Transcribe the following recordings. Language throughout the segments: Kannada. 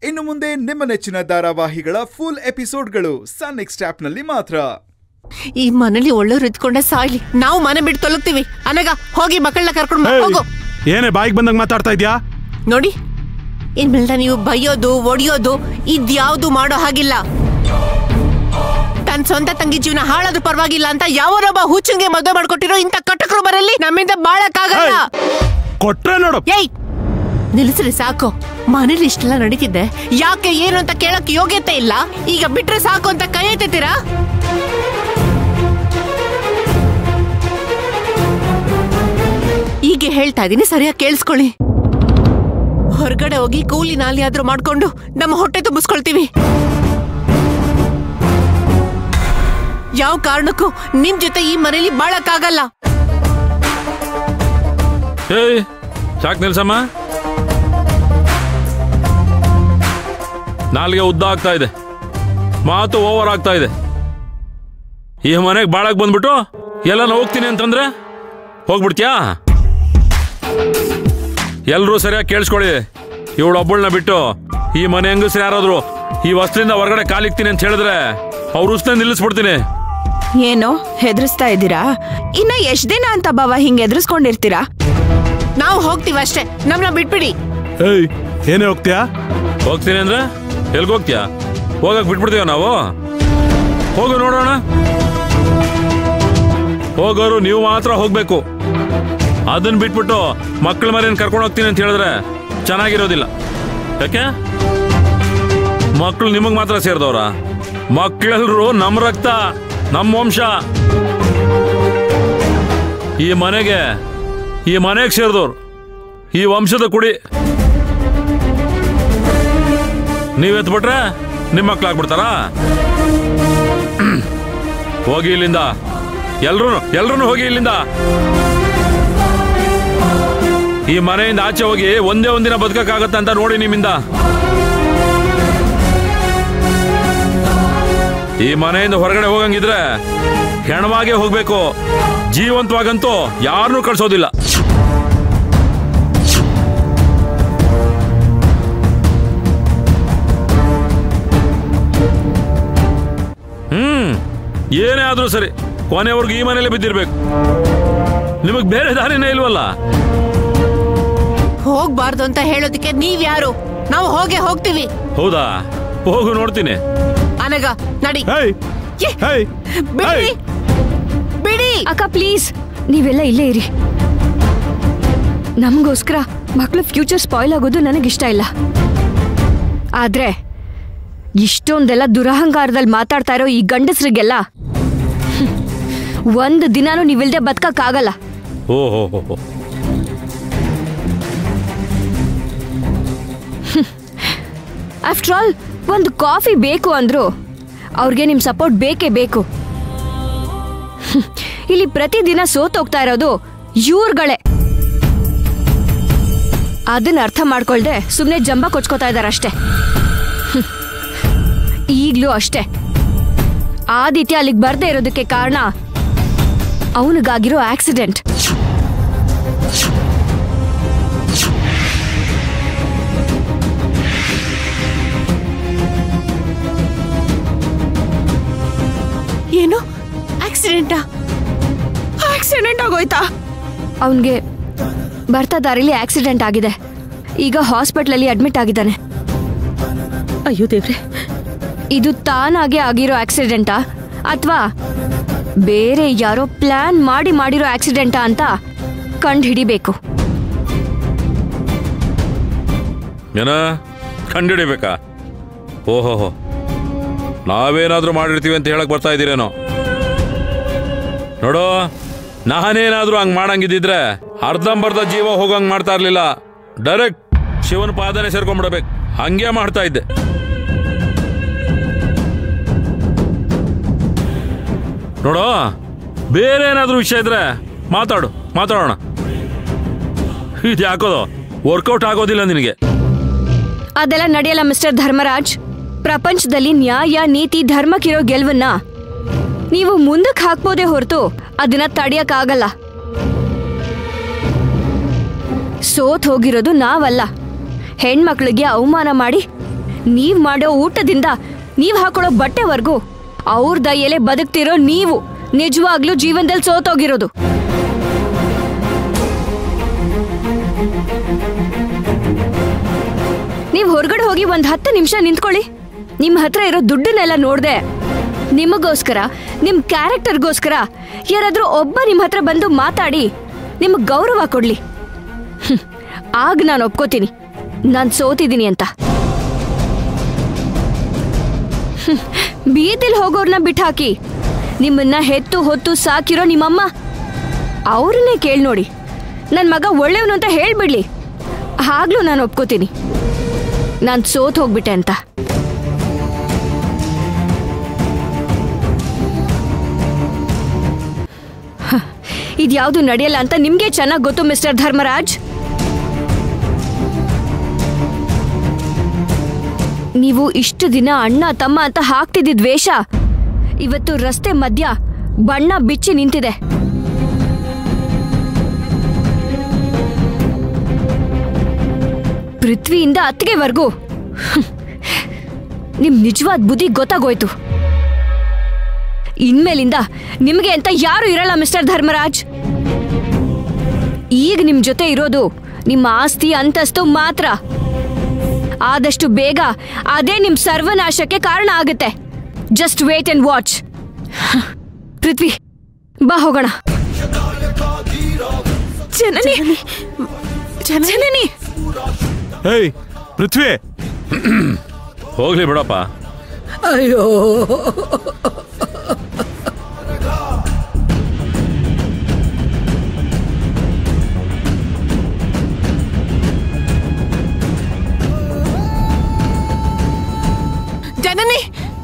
ಇನ್ನು ಮುಂದೆ ನಿಮ್ಮ ನೆಚ್ಚಿನ ಧಾರಾವಾಹಿಗಳ ಫುಲ್ ಎಪಿಸೋಡ್ಗಳು ಸನ್ ನೆಕ್ಸ್ಟ್ ಆಪ್ನಲ್ಲಿ ಮಾತ್ರ ಈ ಮನೇಲಿ ಒಳ್ಳೆಯವ್ರು ಇದ್ಕೊಂಡೆ ಸಾಯ್ಲಿ ನಾವು ಮನೆ ಬಿಟ್ಟು ತೊಲಗ್ತೀವಿ ಅನಗ ಹೋಗಿ ಮಕ್ಕಳನ್ನ ಕರ್ಕೊಂಡು ಬಾ, ಹೋಗು ಏನೇ ಬಾಯಿಗೆ ಬಂದಂಗ್ ಮಾತಾಡ್ತಾ ಇದ್ಯಾ ನೋಡಿ ಇನ್ಮೇಲೆ ನೀವು ಬೈಯೋದು ಒಡಿಯೋದು ಇದ್ಯಾವ್ದು ಮಾಡೋ ಹಾಗಿಲ್ಲ ತನ್ನ ಸ್ವಂತ ತಂಗಿ ಜೀವನ ಹಾಳಾದ್ರೂ ಪರವಾಗಿಲ್ಲ ಅಂತ ಯಾವನೊಬ್ಬ ಹುಚ್ಚಂಗೆ ಮದುವೆ ಮಾಡ್ಕೊಟ್ಟಿರೋ ಇಂಥ ಕಟಕರು ಬರಲಿ ನಮ್ಮಿಂದ ಬಾಳಕ್ಕಾಗಲ್ಲ ಕೊಟ್ರೆ ನೋಡು ಏಯ್ ನಿಲ್ಲಿಸ್ರಿ ಸಾಕು ಮನೇಲಿ ಇಷ್ಟೆಲ್ಲ ನಡೀತಿದ್ದೆ ಯಾಕೆ ಏನು ಅಂತ ಕೇಳಕ್ ಯೋಗ್ಯತೆ ಇಲ್ಲ ಈಗ ಬಿಟ್ರೆ ಸಾಕು ಅಂತ ಕೈ ಎತ್ತಿತೀರಾ ಹೀಗೆ ಹೇಳ್ತಾ ಇದೀನಿ ಸರಿಯಾಗಿ ಕೇಳಿಸ್ಕೊಳ್ಳಿ ಹೊರಗಡೆ ಹೋಗಿ ಕೂಲಿ ನಾಲಿ ಆದ್ರೂ ಮಾಡ್ಕೊಂಡು ನಮ್ಮ ಹೊಟ್ಟೆ ತುಂಬಿಸ್ಕೊಳ್ತೀವಿ ಯಾವ ಕಾರಣಕ್ಕೂ ನಿಮ್ ಜೊತೆ ಈ ಮನೇಲಿ ಬಾಳಕ್ಕಾಗಲ್ಲ ಏಯ್ ಸಾಕ್ ನಿಲ್ಸಮ್ಮ ನಾಲ್ಗೆ ಉದ್ದ ಆಗ್ತಾ ಇದೆ ಮಾತು ಓವರ್ ಆಗ್ತಾ ಇದೆ ಈ ಮನೆಗೆ ಬಾಳಕ್ ಬಂದ್ಬಿಟ್ಟು ಎಲ್ಲ ಹೋಗ್ತೀನಿ ಅಂತಂದ್ರೆ ಹೋಗ್ಬಿಡ್ತ್ಯಾ ಎಲ್ಲರೂ ಸರಿಯಾಗಿ ಕೇಳಿಸ್ಕೊಳ್ಳಿ ಇವಳೊಬ್ಬಳನ್ನ ಬಿಟ್ಟು ಈ ಮನೆ ಹೆಂಗಸ್ರು ಯಾರಾದ್ರು ಈ ವಸ್ತ್ರಿಂದ ಹೊರಗಡೆ ಕಾಲಿಕ್ತೀನಿ ಅಂತ ಹೇಳಿದ್ರೆ ಅವ್ರ ಉಸ್ನ ನಿಲ್ಲಿಸ್ಬಿಡ್ತೀನಿ ಏನೋ ಹೆದರ್ಸ್ತಾ ಇದ್ದೀರಾ ಇನ್ನ ಎಷ್ಟ್ ದಿನ ಅಂತ ಬಾವ ಹಿಂಗ್ ಎದುರಿಸ್ಕೊಂಡಿರ್ತೀರಾ ನಾವು ಹೋಗ್ತೀವಿ ಅಷ್ಟೇ ನಮ್ನ ಬಿಟ್ಬಿಡಿ ಏಯ್ ಏನೇ ಹೋಗ್ತೀಯಾ ಹೋಗ್ತೀನಿ ಅಂದ್ರೆ ಎಲ್ಗ್ ಹೋಗ್ತೀಯಾ ಹೋಗಕ್ ಬಿಟ್ಬಿಡ್ತೀವ ನಾವು ಹೋಗು ನೋಡೋಣ ಹೋಗೋರು ನೀವು ಮಾತ್ರ ಹೋಗ್ಬೇಕು ಅದನ್ನ ಬಿಟ್ಬಿಟ್ಟು ಮಕ್ಕಳ ಮನೇನ್ ಕರ್ಕೊಂಡು ಹೋಗ್ತೀನಿ ಅಂತ ಹೇಳಿದ್ರೆ ಚೆನ್ನಾಗಿರೋದಿಲ್ಲ ಯಾಕೆ ಮಕ್ಕಳು ನಿಮಗ್ ಮಾತ್ರ ಸೇರಿದವ್ರ ಮಕ್ಕಳೆಲ್ಲರೂ ನಮ್ಮ ರಕ್ತ ನಮ್ಮ ವಂಶ ಈ ಮನೆಗೆ ಈ ಮನೆಗೆ ಸೇರಿದವ್ರು ಈ ವಂಶದ ಕುಡಿ ನೀವ್ ಎತ್ಬಿಟ್ರೆ ನಿಮ್ಮ ಮಕ್ಳಾಗ್ಬಿಡ್ತಾರಾ ಹೋಗಿ ಇಲ್ಲಿಂದ ಎಲ್ರು ಎಲ್ರು ಹೋಗಿ ಇಲ್ಲಿಂದ ಈ ಮನೆಯಿಂದ ಆಚೆ ಹೋಗಿ ಒಂದೇ ಒಂದಿನ ಬದುಕಕ್ಕಾಗತ್ತ ಅಂತ ನೋಡಿ ನಿಮ್ಮಿಂದ ಈ ಮನೆಯಿಂದ ಹೊರಗಡೆ ಹೋಗಂಗಿದ್ರೆ ಹೆಣವಾಗೇ ಹೋಗ್ಬೇಕು ಜೀವಂತವಾಗಂತೂ ಯಾರನ್ನೂ ಕಳ್ಸೋದಿಲ್ಲ ಹ್ಮ್ ಏನೇ ಆದ್ರೂ ಸರಿ ಕೊನೆವರೆಗೂ ಈ ಮನೇಲೆ ಬಿದ್ದಿರ್ಬೇಕು ನಿಮಗ್ ಬೇರೆ ದಾರಿನೇ ಇಲ್ವಲ್ಲ ಹೋಗ್ಬಾರ್ದು ಅಂತ ಹೇಳೋದಕ್ಕೆ ನೀವ್ ಯಾರು ನಾವು ಹೋಗೇ ಹೋಗ್ತೀವಿ ಹೌದಾ ಹೋಗು ನೋಡ್ತೀನಿ ಅನಗ ನಡಿ ಹೇಯ್ ಏ, ಹೇಯ್ ಬಿಡಿ ಬಿಡಿ ಅಕ್ಕ ಪ್ಲೀಸ್ ನೀವೆಲ್ಲ ಇಲ್ಲೇ ಇರಿ ನಮಗೋಸ್ಕರ ಮಕ್ಕಳ ಫ್ಯೂಚರ್ ಸ್ಪಾಯ್ಲ್ ಆಗೋದು ನನಗಿಷ್ಟ ಇಲ್ಲ ಆದ್ರೆ ಇಷ್ಟೊಂದೆಲ್ಲ ದುರಹಂಕಾರದಲ್ಲಿ ಮಾತಾಡ್ತಾ ಇರೋ ಈ ಗಂಡಸ್ರಿಗೆಲ್ಲ ಹ್ಮ್, ಒಂದು ದಿನಾನು ನೀವಿಲ್ದೆ ಬದುಕಕ್ಕಾಗಲ್ಲ ಓ ಹೋ ಹೋ ಹೋ ಆಫ್ಟರ್ ಆಲ್ ಒಂದು ಕಾಫಿ ಬೇಕು ಅಂದ್ರು ಅವ್ರಿಗೆ ನಿಮ್ಮ ಸಪೋರ್ಟ್ ಬೇಕೇ ಬೇಕು ಹ್ಮ್, ಇಲ್ಲಿ ಪ್ರತಿದಿನ ಸೋತೋಗ್ತಾ ಇರೋದು ಇವ್ರುಗಳೇ ಅದನ್ನ ಅರ್ಥ ಮಾಡ್ಕೊಳ್ದೆ ಸುಮ್ಮನೆ ಜಂಬ ಕೊಚ್ಕೋತಾ ಇದಾರಷ್ಟೇ ಹ್ಮ್. ಈಗ್ಲೂ ಅಷ್ಟೇ ಆದಿತ್ಯ ಅಲ್ಲಿಗೆ ಬರ್ದೇ ಇರೋದಕ್ಕೆ ಕಾರಣ ಅವನಿಗಾಗಿರೋ ಆಕ್ಸಿಡೆಂಟ್ ಏನು ಆಕ್ಸಿಡೆಂಟಾ ಆಕ್ಸಿಡೆಂಟ್ ಆಗೋಯ್ತಾ ಅವನಿಗೆ ಬರ್ತಾ ದಾರಿಲಿ ಆಕ್ಸಿಡೆಂಟ್ ಆಗಿದೆ ಈಗ ಹಾಸ್ಪಿಟ್ಲಲ್ಲಿ ಅಡ್ಮಿಟ್ ಆಗಿದ್ದಾನೆ ಅಯ್ಯೋ ದೇವ್ರೆ ಇದು ತಾನಾಗೆ ಆಗಿರೋ ಆಕ್ಸಿಡೆಂಟಾ ಅಥವಾ ಬೇರೆ ಯಾರೋ ಪ್ಲಾನ್ ಮಾಡಿ ಮಾಡಿರೋ ಆಕ್ಸಿಡೆಂಟಾ ಅಂತ ಕಂಡು ಹಿಡಿಬೇಕು ಏನ ಕಂಡಿಡಿಬೇಕಾ ಓಹೋಹೋ ನಾವೇನಾದ್ರೂ ಮಾಡಿರ್ತೀವಿ ಅಂತ ಹೇಳಕ್ ಬರ್ತಾ ಇದ್ದೀರೇನೋ ನೋಡು ನಾನೇನಾದ್ರೂ ಹಂಗ್ ಮಾಡಂಗಿದ್ದಿದ್ರೆ ಅರ್ಧಂಬರ್ಧ ಜೀವ ಹೋಗಂಗ್ ಮಾಡ್ತಾ ಇರ್ಲಿಲ್ಲ ಡೈರೆಕ್ಟ್ ಶಿವನ ಪಾದನೆ ಸೇರ್ಕೊಂಡ್ಬಿಡ್ಬೇಕು ಹಂಗೆ ಮಾಡ್ತಾ ಇದ್ದೆ ನೋಡು ಬೇರೆ ಏನಾದ್ರೂ ವಿಷಯ ಇದ್ರೆ ಮಾತಾಡು ಮಾತಾಡೋಣ ಇದು ಯಾಕೋದು ವರ್ಕೌಟ್ ಆಗೋದಿಲ್ಲ ನಿನಗೆ ಅದೆಲ್ಲ ನಡೆಯಲ್ಲ ಮಿಸ್ಟರ್ ಧರ್ಮರಾಜ್ ಪ್ರಪಂಚದಲ್ಲಿ ನ್ಯಾಯ ನೀತಿ ಧರ್ಮಕ್ಕಿರೋ ಗೆಲುವನ್ನ ನೀವು ಮುಂದಕ್ಕೆ ಹಾಕ್ಬೋದೇ ಹೊರತು ಅದನ್ನ ತಡೆಯಕ್ಕಾಗಲ್ಲ ಸೋತ್ ಹೋಗಿರೋದು ನಾವಲ್ಲ ಹೆಣ್ಮಕ್ಳಿಗೆ ಅವಮಾನ ಮಾಡಿ ನೀವ್ ಮಾಡೋ ಊಟದಿಂದ ನೀವ್ ಹಾಕೊಳ್ಳೋ ಬಟ್ಟೆವರೆಗೂ ಅವ್ರ ದಯೆಲೆ ಬದುಕ್ತಿರೋ ನೀವು ನಿಜವಾಗ್ಲೂ ಜೀವನದಲ್ಲಿ ಸೋತೋಗಿರೋದು ನೀವ್ ಹೊರಗಡೆ ಹೋಗಿ ಒಂದ್ ಹತ್ತು ನಿಮಿಷ ನಿಂತ್ಕೊಳ್ಳಿ ನಿಮ್ ಹತ್ರ ಇರೋ ದುಡ್ಡನ್ನೆಲ್ಲ ನೋಡ್ದೆ ನಿಮಗೋಸ್ಕರ ನಿಮ್ ಕ್ಯಾರೆಕ್ಟರ್ಗೋಸ್ಕರ ಯಾರಾದ್ರೂ ಒಬ್ಬ ನಿಮ್ ಹತ್ರ ಬಂದು ಮಾತಾಡಿ ನಿಮಗ್ ಗೌರವ ಕೊಡ್ಲಿ ಹ್ಮ್. ಆಗ ನಾನು ಒಪ್ಕೋತೀನಿ ನಾನ್ ಸೋತಿದ್ದೀನಿ ಅಂತ ಹ್ಮ್. ಬೀದಿಲ್ ಹೋಗೋರ್ನ ಬಿಟ್ಟಾಕಿ ನಿಮ್ಮನ್ನ ಹೆತ್ತು ಹೊತ್ತು ಸಾಕಿರೋ ನಿಮ್ಮಮ್ಮ ಅವ್ರನ್ನೇ ಕೇಳಿ ನೋಡಿ ನನ್ನ ಮಗ ಒಳ್ಳೆಯವನು ಅಂತ ಹೇಳ್ಬಿಡ್ಲಿ ಆಗ್ಲೂ ನಾನು ಒಪ್ಕೋತೀನಿ ನಾನು ಸೋತ್ ಹೋಗ್ಬಿಟ್ಟೆ ಅಂತ ಹ, ಇದ್ಯಾವುದು ನಡೆಯಲ್ಲ ಅಂತ ನಿಮ್ಗೆ ಚೆನ್ನಾಗಿ ಗೊತ್ತು ಮಿಸ್ಟರ್ ಧರ್ಮರಾಜ್ ನೀವು ಇಷ್ಟು ದಿನ ಅಣ್ಣ ತಮ್ಮ ಅಂತ ಹಾಕ್ತಿದ್ದಿದ್ ವೇಷ ಇವತ್ತು ರಸ್ತೆ ಮಧ್ಯ ಬಣ್ಣ ಬಿಚ್ಚಿ ನಿಂತಿದೆ ಪೃಥ್ವಿಯಿಂದ ಅತ್ತಿಗೆವರೆಗೂ ಹ್ಮ್. ನಿಮ್ ನಿಜವಾದ ಬುದ್ಧಿ ಗೊತ್ತಾಗೋಯ್ತು ಇನ್ಮೇಲಿಂದ ನಿಮ್ಗೆ ಅಂತ ಯಾರು ಇರಲ್ಲ ಮಿಸ್ಟರ್ ಧರ್ಮರಾಜ್ ಈಗ ನಿಮ್ ಜೊತೆ ಇರೋದು ನಿಮ್ಮ ಆಸ್ತಿ ಅಂತಸ್ತು ಮಾತ್ರ ಆದಷ್ಟು ಬೇಗ ಅದೇ ನಿಮ್ ಸರ್ವನಾಶಕ್ಕೆ ಕಾರಣ ಆಗುತ್ತೆ just wait and watch Prithvi ಬಾ ಹೋಗೋಣ ಜನನಿ ಜನನಿ ಏಯ್ ಪೃಥ್ವಿ ಹೋಗ್ಲಿ ಬಿಡಪ್ಪ ಅಯ್ಯೋ ಜನನಿ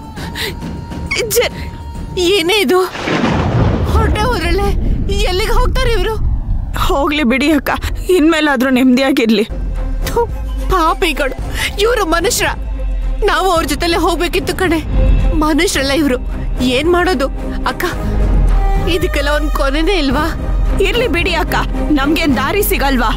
ಜ- ಏನೇ ಇದು ಹೊರಟೆ ಹೋದ್ರಳೆ ಎಲ್ಲಿಗೆ ಹೋಗ್ತಾರೆ ಇವರು ಹೋಗ್ಲಿ ಬಿಡಿ ಅಕ್ಕ ಇನ್ಮೇಲಾದ್ರೂ ನೆಮ್ಮದಿಯಾಗಿರ್ಲಿ ಥು, ಪಾಪಿಗಳು ಇವರು ಮನುಷ್ಯರ ನಾವು ಅವ್ರ ಜೊತೆಲೆ ಹೋಗ್ಬೇಕಿತ್ತು ಕಣೆ ಮನುಷ್ಯರಲ್ಲ ಇವರು ಏನ್ ಮಾಡೋದು ಅಕ್ಕ ಇದಕ್ಕೆಲ್ಲ ಒಂದ್ ಕೊನೆನೇ ಇಲ್ವಾ ಇರ್ಲಿ ಬಿಡಿ ಅಕ್ಕ ನಮ್ಗೇನ್ ದಾರಿ ಸಿಗಲ್ವಾ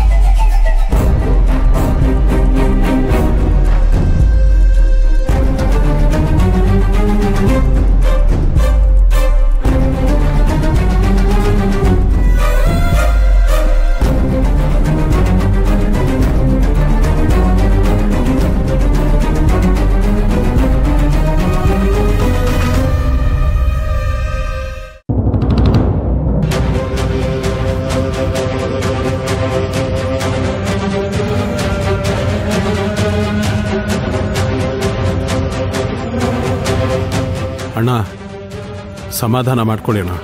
ಅಣ್ಣ ಸಮಾಧಾನ ಮಾಡ್ಕೊಳ್ಳಿ ಅಣ್ಣ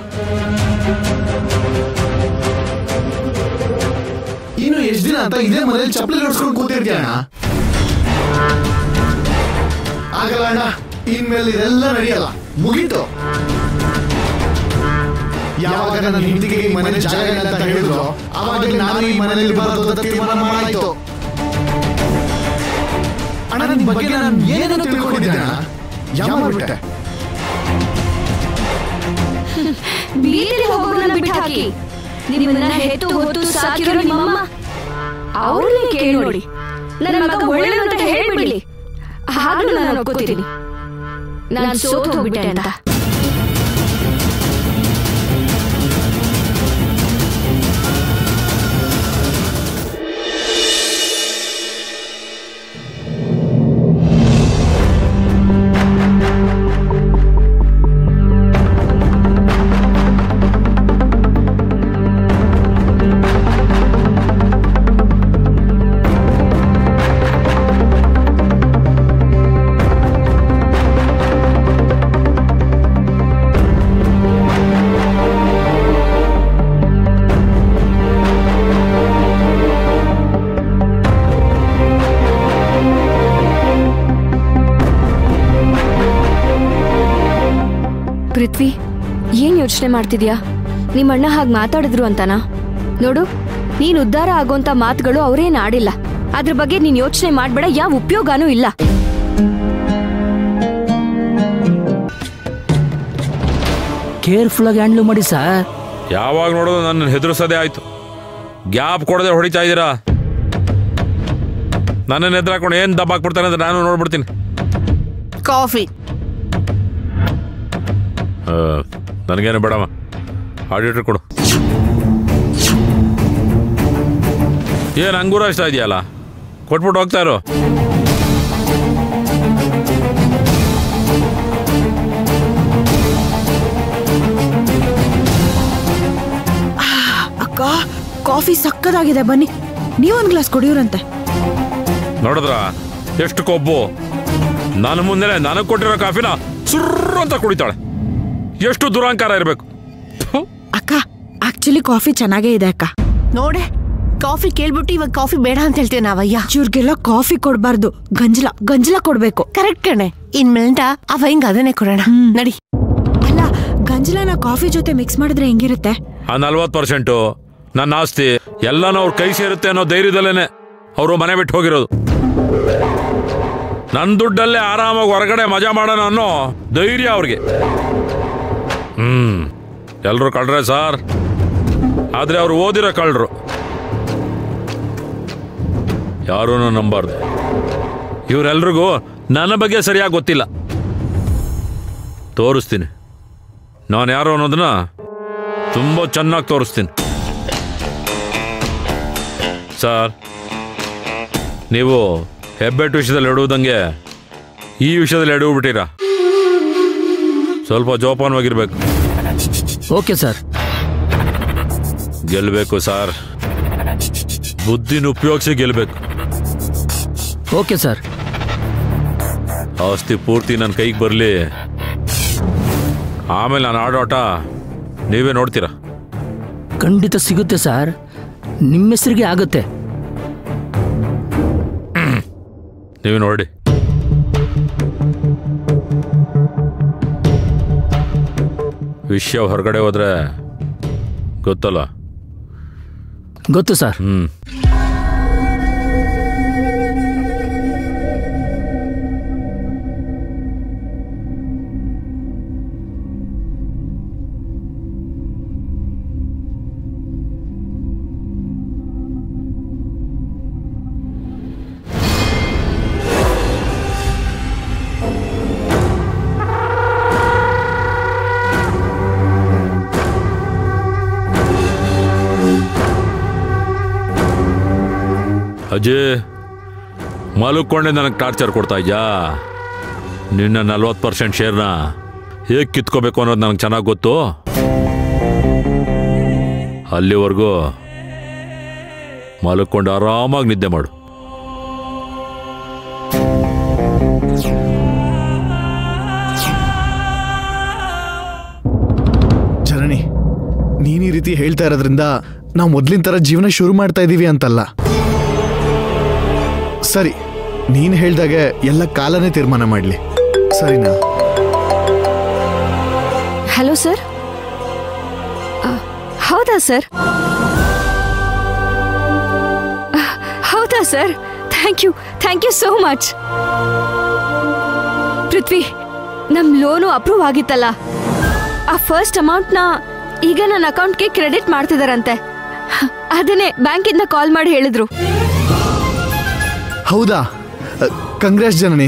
ಇನ್ನು ಎಷ್ಟು ದಿನ ಅಂತ ಇದೇ ಮನೇಲಿ ಚಪ್ಪಲಿ ನೋಡ್ಸ್ಕೊಂಡು ಕೂತಿರ್ತೀಯಣ್ಣ ಆಗಲ್ಲ ಅಣ್ಣ ಇನ್ಮೇಲೆ ಇದೆಲ್ಲ ನಡೆಯಲ್ಲ ಮುಗೀತು ಯಾವಾಗ ನನ್ನ ಹೆಂಡತಿಗೆ ಈ ಮನೇಲಿ ಜಾಗ ಇಲ್ಲ ಅಂತ ಹೇಳಿದ್ರು ಅವಾಗ ನಾನು ಈ ಮನೇಲಿ ಬರೋದು ಅಂತ ತೀರ್ಮಾನ ಮಾಡಾಯ್ತು ಅಣ್ಣ ನಿನ್ ಬಗ್ಗೆ ನಾನು ಏನೇನು ತಿಳ್ಕೊಂಡಿದ್ದೆ ಅಣ್ಣ ಯಾವ ಮಾಡ್ಬಿಟ್ಟೆ ಬೀದಿಲಿ ಹೋಗೋರನ್ನ ಬಿಟ್ಟಾಕಿ ನಿಮ್ಮನ್ನ ಹೆತ್ತು ಹೊತ್ತು ಸಾಕಿರೋ ನಿಮ್ಮಮ್ಮ ಅವ್ರನ್ನೇ ಕೇಳಿ ನೋಡಿ ನನ್ನ ಮಗ ಒಳ್ಳೆಯವನು ಅಂತ ಹೇಳ್ಬಿಡ್ಲಿ ಆಗ್ಲೂ ನಾನು ಒಪ್ಕೋತೀನಿ ನಾನು ಸೋತು ಹೋಗ್ಬಿಟ್ಟೆ ಅಂತ ಪೃಥ್ವಿ ಏನ್ ಯೋಚನೆ ಮಾಡ್ತಿದ್ಯಾ ನಿಮ್ಮ ಅಣ್ಣ ಹಾಗೆ ಮಾತಾಡಿದ್ರು ಅಂತನಾ ನೋಡು ನೀನ್ ಉದ್ಧಾರ ಆಗೋಂತ ಮಾತುಗಳು ಅವ್ರೇನ್ ಆಡಿಲ್ಲ ಅದ್ರ ಬಗ್ಗೆ ನೀನ್ ಯೋಚನೆ ಮಾಡ್ಬೇಡ ಯಾವ ಉಪಯೋಗನೂ ಇಲ್ಲ ಕೇರ್ಫುಲ್ ಆಗಿ ಹ್ಯಾಂಡ್ಲ್ ಮಾಡಿ ಸರ್ ಯಾವಾಗ ನೋಡೋದು ನನ್ನ ಹೆದರ್ಸೋದೇ ಆಯ್ತು ಗ್ಯಾಪ್ ಕೊಡದೆ ಹೊಡಿತಾ ಇದ್ದೀರಾ ನನ್ನನ್ನು ಎದುರು ಹಾಕೊಂಡು ಏನು ದಬ್ಬ ಹಾಕ್ಬಿಡ್ತಾನೆ ಅಂತ ನಾನು ನೋಡ್ಬಿಡ್ತೀನಿ ಕಾಫಿ ಆ, ನನಗೇನು ಬೇಡಮ್ಮ ಆಡಿಟ್ರ್ ಕೊಡು ಏನು ಅಂಗೂರ ಇಷ್ಟ ಇದೆಯಲ್ಲ ಕೊಟ್ಬಿಟ್ಟು ಹೋಗ್ತಾ ಇರು ಅಕ್ಕ ಕಾಫಿ ಸಕ್ಕದಾಗಿದೆ ಬನ್ನಿ ನೀವೊಂದು ಗ್ಲಾಸ್ ಕುಡಿಯೋರಂತೆ ನೋಡಿದ್ರ ಎಷ್ಟು ಕೊಬ್ಬು ನನ್ನ ಮುಂದೆನೆ ನನಗೆ ಕೊಟ್ಟಿರೋ ಕಾಫಿನ ಸುರ್ರು ಅಂತ ಕುಡಿತಾಳೆ ಎಷ್ಟು ದುರಾಂಕಾರ ಇರಬೇಕು ಅಕ್ಕ ಆಕ್ಚುಲಿ ಕಾಫಿ ಚೆನ್ನಾಗೇ ಇದೆ ಅಕ್ಕ ನೋಡೆ ಕಾಫಿ ಕೇಳ್ಬಿಟ್ಟು ಇವಾಗ ಕಾಫಿ ಬೇಡ ಅಂತ ಹೇಳ್ತೇವೆ ನಾವಯ್ಯ ಇವ್ರಿಗೆಲ್ಲ ಕಾಫಿ ಕೊಡ್ಬಾರ್ದು ಗಂಜಲ ಗಂಜಲ ಕೊಡ್ಬೇಕು ಕರೆಕ್ಟ್ ಕಣೆ ಇನ್ಮೇಲಿಂದ ಅವ ಹಿಂಗ ಅದನ್ನೇ ಕೊಡೋಣ ನಡಿ ಅಲ್ಲ ಗಂಜಲನ ಕಾಫಿ ಜೊತೆ ಮಿಕ್ಸ್ ಮಾಡಿದ್ರೆ ಹೆಂಗಿರುತ್ತೆ ಆ ನಲ್ವತ್ತು ಪರ್ಸೆಂಟು ನನ್ನ ಆಸ್ತಿ ಎಲ್ಲನೂ ಅವ್ರ ಕೈ ಸೇರುತ್ತೆ ಅನ್ನೋ ಧೈರ್ಯದಲ್ಲೇನೆ ಅವರು ಮನೆ ಬಿಟ್ಟು ಹೋಗಿರೋದು ನನ್ನ ದುಡ್ಡಲ್ಲೇ ಆರಾಮಾಗಿ ಹೊರಗಡೆ ಮಜಾ ಮಾಡೋಣ ಅನ್ನೋ ಧೈರ್ಯ ಅವ್ರಿಗೆ ಹ್ಮ್ ಎಲ್ಲರೂ ಕಳ್ರೆ ಸಾರ್ ಆದ್ರೆ ಅವ್ರು ಓದಿರೋ ಕಳ್ರು ಯಾರೂ ನಂಬಾರ್ದು ಇವರೆಲ್ರಿಗೂ ನನ್ನ ಬಗ್ಗೆ ಸರಿಯಾಗಿ ಗೊತ್ತಿಲ್ಲ ತೋರಿಸ್ತೀನಿ ನಾನು ಯಾರು ಅನ್ನೋದನ್ನ ತುಂಬ ಚೆನ್ನಾಗಿ ತೋರಿಸ್ತೀನಿ ಸರ್ ನೀವು ಹೆಬ್ಬೆಟ್ಟು ವಿಷಯದಲ್ಲಿ ಎಡುವುದಂಗೆ ಈ ವಿಷಯದಲ್ಲಿ ಎಡುವುಬಿಟ್ಟಿರಾ ಸ್ವಲ್ಪ ಜೋಪಾನವಾಗಿರ್ಬೇಕು ಓಕೆ ಸರ್ ಗೆಲ್ಲಬೇಕು ಸರ್ ಬುದ್ಧಿನ ಉಪಯೋಗಿಸಿ ಗೆಲ್ಲಬೇಕು ಓಕೆ ಸರ್ ಆಸ್ತಿ ಪೂರ್ತಿ ನನ್ನ ಕೈಗೆ ಬರಲಿ ಆಮೇಲೆ ನಾನು ಆಡೋಟ ನೀವೇ ನೋಡ್ತೀರಾ ಖಂಡಿತ ಸಿಗುತ್ತೆ ಸರ್ ನಿಮ್ಮ ಹೆಸರಿಗೆ ಆಗುತ್ತೆ ನೀವೇ ನೋಡಿ ವಿಷಯ ಹೊರಗಡೆ ಹೋದ್ರೆ ಗೊತ್ತಲ್ಲ ಗೊತ್ತು ಸರ್ ಹ್ಮ್ ಅಜಯ್ ಮಲ್ಕೊಂಡೆ ನನಗೆ ಟಾರ್ಚರ್ ಕೊಡ್ತಾ ಇದ್ಯಾ ನಿನ್ನ ನಲ್ವತ್ತು ಪರ್ಸೆಂಟ್ ಶೇರ್ನ ಹೇಗೆ ಕಿತ್ಕೋಬೇಕು ಅನ್ನೋದು ನನಗೆ ಚೆನ್ನಾಗಿ ಗೊತ್ತು ಅಲ್ಲಿವರೆಗೂ ಮಲ್ಕೊಂಡು ಆರಾಮಾಗಿ ನಿದ್ದೆ ಮಾಡು ಜನನಿ ನೀನ್ ಈ ರೀತಿ ಹೇಳ್ತಾ ಇರೋದ್ರಿಂದ ನಾವು ಮೊದ್ಲಿನ ತರ ಜೀವನ ಶುರು ಮಾಡ್ತಾ ಇದೀವಿ ಅಂತಲ್ಲ ಸರಿ ನೀನ್ ಹೇಳ್ದಾಗೆ ಎಲ್ಲ ಕಾಲನೇ ತೀರ್ಮಾನ ಮಾಡ್ಲಿ ಸರಿನಾ ಹಲೋ ಸರ್ ಆ, ಹೌದಾ ಸರ್ ಆ, ಹೌದಾ sir thank you thank you so much Prithvi ನಮ್ ಲೋನು ಅಪ್ರೂವ್ ಆಗಿತ್ತಲ್ಲ ಆ ಫಸ್ಟ್ ಅಮೌಂಟ್ನ ಈಗ ನನ್ನ ಅಕೌಂಟ್ಗೆ ಕ್ರೆಡಿಟ್ ಮಾಡ್ತಿದಾರಂತೆ ಅದನ್ನೇ ಬ್ಯಾಂಕಿಂದ ಕಾಲ್ ಮಾಡಿ ಹೇಳಿದ್ರು ಹೌದಾ ಕಂಗ್ರೆಸ್ ಜನನಿ